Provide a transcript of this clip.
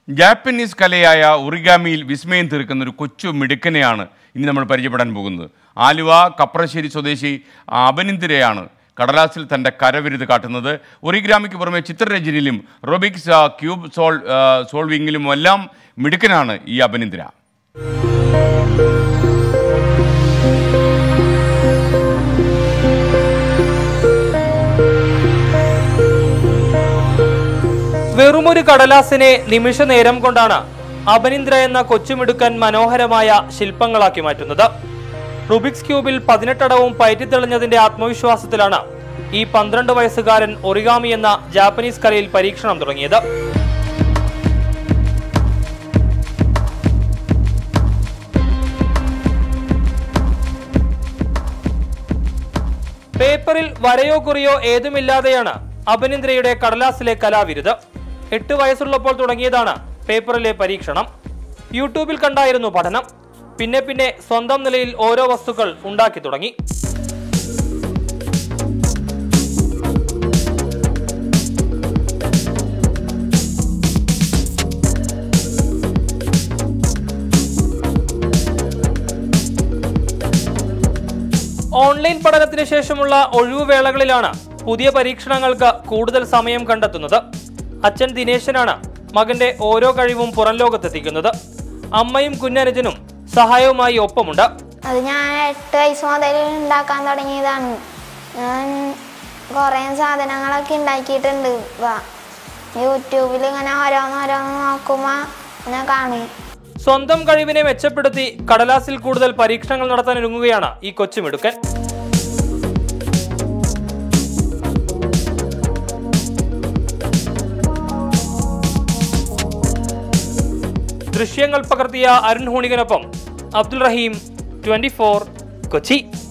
Japanese കലയായ ഉറിഗാമിയിൽ വിസ്മയം തീർക്കുന്ന ഒരു കൊച്ചു മിടുക്കനെയാണ് ഇനി നമ്മൾ പരിചയപ്പെടാൻ പോകുന്നത് ആലുവ കപ്രശ്ശേരി സ്വദേശി അപനിന്ദിരയാണ് കടലാസിൽ തൻ്റെ കരവിരുത് കാട്ടുന്നത് ഒറിഗ്രാമിക്ക് പുറമെ ചിത്രരചനയിലും റോബിക്സ് ആ, ക്യൂബ് സോൾ ആ, സോൾവിങ്ങിലും എല്ലാം മിടുക്കനാണ് ഈ അപനിന്ദിര വെറുമൊരു കടലാസിനെ നിമിഷ നേരം കൊണ്ടാണ് അപനിന്ദ്ര എന്ന കൊച്ചുമിടുക്കൻ മനോഹരമായ ശില്പങ്ങളാക്കി മാറ്റുന്നത് റുബിക്സ് ക്യൂബിൽ പതിനെട്ടടവും പയറ്റിത്തെളിഞ്ഞതിന്റെ ആത്മവിശ്വാസത്തിലാണ് ഈ പന്ത്രണ്ട് വയസ്സുകാരൻ ഒറിഗാമി എന്ന ജാപ്പനീസ് കലയിൽ പരീക്ഷണം തുടങ്ങിയത് പേപ്പറിൽ വരയോ കുറിയോ ഏതുമില്ലാതെയാണ് അപനിന്ദ്രയുടെ കടലാസിലെ കലാവിരുത് എട്ട് വയസ്സുള്ളപ്പോൾ തുടങ്ങിയതാണ് പേപ്പറിലെ പരീക്ഷണം യൂട്യൂബിൽ കണ്ടായിരുന്നു പഠനം പിന്നെ പിന്നെ സ്വന്തം നിലയിൽ ഓരോ വസ്തുക്കൾ ഉണ്ടാക്കി തുടങ്ങി ഓൺലൈൻ പഠനത്തിന് ശേഷമുള്ള ഒഴിവുവേളകളിലാണ് പുതിയ പരീക്ഷണങ്ങൾക്ക് കൂടുതൽ സമയം കണ്ടെത്തുന്നത് അച്ഛൻ ദിനേശനാണ് മകന്റെ ഓരോ കഴിവും പുറം ലോകത്തെത്തിക്കുന്നത് അമ്മയും കുഞ്ഞനുജനും സഹായവുമായി ഒപ്പമുണ്ട് അത് ഞാൻ എട്ട് വയസ്സ് മുതൽ ഉണ്ടാക്കാൻ തുടങ്ങിയതാണ് ഞാൻ കുറേ സാധനങ്ങളൊക്കെ ഉണ്ടാക്കിയിട്ടുണ്ട് വ- യൂട്യൂബിൽ ഇങ്ങനെ ഓരോന്ന് ഓരോന്ന് നോക്കുമ്പോൾ ഞാൻ കാണും സ്വന്തം കഴിവിനെ മെച്ചപ്പെടുത്തി കടലാസിൽ കൂടുതൽ പരീക്ഷണങ്ങൾ നടത്താൻ ഒരുങ്ങുകയാണ് ഈ കൊച്ചുമിടുക്കൻ ദൃശ്യങ്ങൾ പകർത്തിയ അരുൺ ഹൂണികനൊപ്പം അബ്ദുൾ റഹീം ട്വന്റി കൊച്ചി